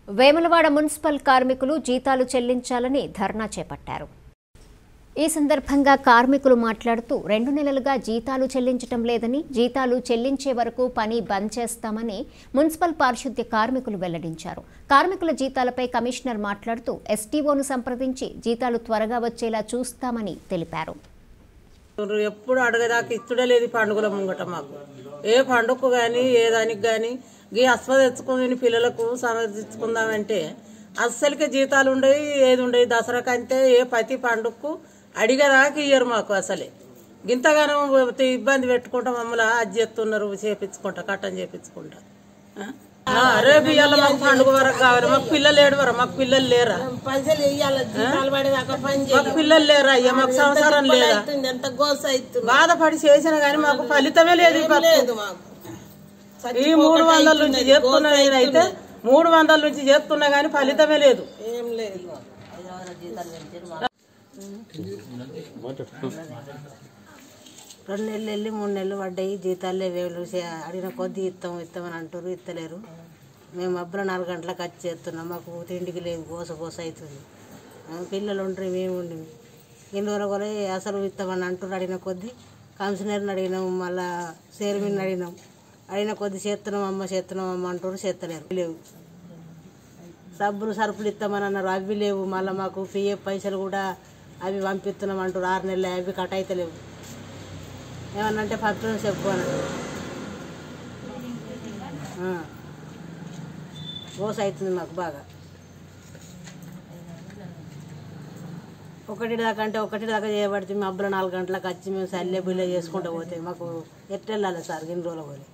Vemulawada municipal కార్మికులు జీతాలు చెల్లించాలని ధర్నా చేపట్టారు ఈ సందర్భంగా కార్మికులు మాట్లాడుతూ రెండు నెలలుగా జీతాలు చెల్లించటం లేదని జీతాలు చెల్లించే వరకు పని బంద్ చేస్తామని మున్సిపల్ పారిశుద్ధ్య కార్మికులు వెల్లడించారు కార్మికుల జీతాలపై కమిషనర్ మాట్లాడుతూ ఎస్టీఓను సంప్రదించి జీతాలు త్వరగా వచ్చేలా చూస్తామని తెలిపారు ఎవరు ఎప్పుడు అడగదాకా ఇచ్చుడే లేదు ఈ పండుగల ముంగట మాకు ఏ పండుగకు కానీ ఏ దానికి కానీ గీ అస్వ తెచ్చుకుని పిల్లలకు సమర్థించుకుందామంటే అస్సలకే జీతాలు ఉండవు ఏది ఉండవు దసరాకి అంతే ఏ ప్రతి పండుగకు అడిగేదాకా ఇయ్యరు మాకు అసలే గింతగానం ఇబ్బంది పెట్టుకుంటా మమ్మల్ని అది చేస్తున్నారు చేపించుకుంటా కట్టం చేపించుకుంటా ఆ? ఆ, రేపు ఇవాళ మాకు పండుగ వరకు కావాలి మాకు పిల్లలు ఏడు వరకు మాకు పిల్లలు లేరా పైసలు ఇయ్యాల జీతాలు పడేదాకా పని మాకు పిల్లలు లేరా అయ్యా మాకు సంసారం లేదా చేస్తుంది ఎంత గోస అవుతుంది బాధపడి చేసినా గానీ మాకు ఫలితమే లేదు ఈ బతుకు. లేదు మాకు ఈ మూడు వందల నుంచి చేస్తున్నా నేనైతే మూడు వందల నుంచి చేస్తున్నా గానీ ఫలితమే లేదు ఏం లేదు రెండు నెలలు వెళ్ళి మూడు నెలలు పడ్డాయి జీతాలు లేవేలు అడిగిన కొద్ది ఇస్తాం ఇస్తామని అంటారు ఇస్తలేరు మేము మబ్బుల నాలుగు గంటలకు వచ్చి చేస్తున్నాం మాకు తిండికి లేదు గోస గోస అవుతుంది ఆ, పిల్లలు ఉంటారు మేము ఉండి ఇన్ని వరకు అసలు ఇస్తామని అంటారు అడిగిన కొద్ది కమిషనర్ని అడిగినాం మళ్ళా చైర్మన్ అడిగినాం అడిగిన కొద్ది చేస్తున్నాం అమ్మ చేస్తున్నాం అమ్మ అంటారు చేస్తలేరు లేవు సబ్బులు సరుకులు ఇస్తామని అన్నారు అవి లేవు మళ్ళీ మాకు పిఎఫ్ పైసలు కూడా అవి పంపిస్తున్నాం అంటారు ఆరు నెలలు అవి కట్ అవుతలేవు ఏమన్నా అంటే పంపించడం చెప్పు అన్నారు ఆ. గోస అవుతుంది మాకు బాగా ఒకటి దాకా అంటే ఒకటి దాకా చేయబడితే మబ్బులు నాలుగు గంటలకు వచ్చి మేము సల్లే బిల్లే చేసుకుంటూ పోతే మాకు ఎట్లా వెళ్ళాలి సార్ ఇన్ని రోజులు పోలే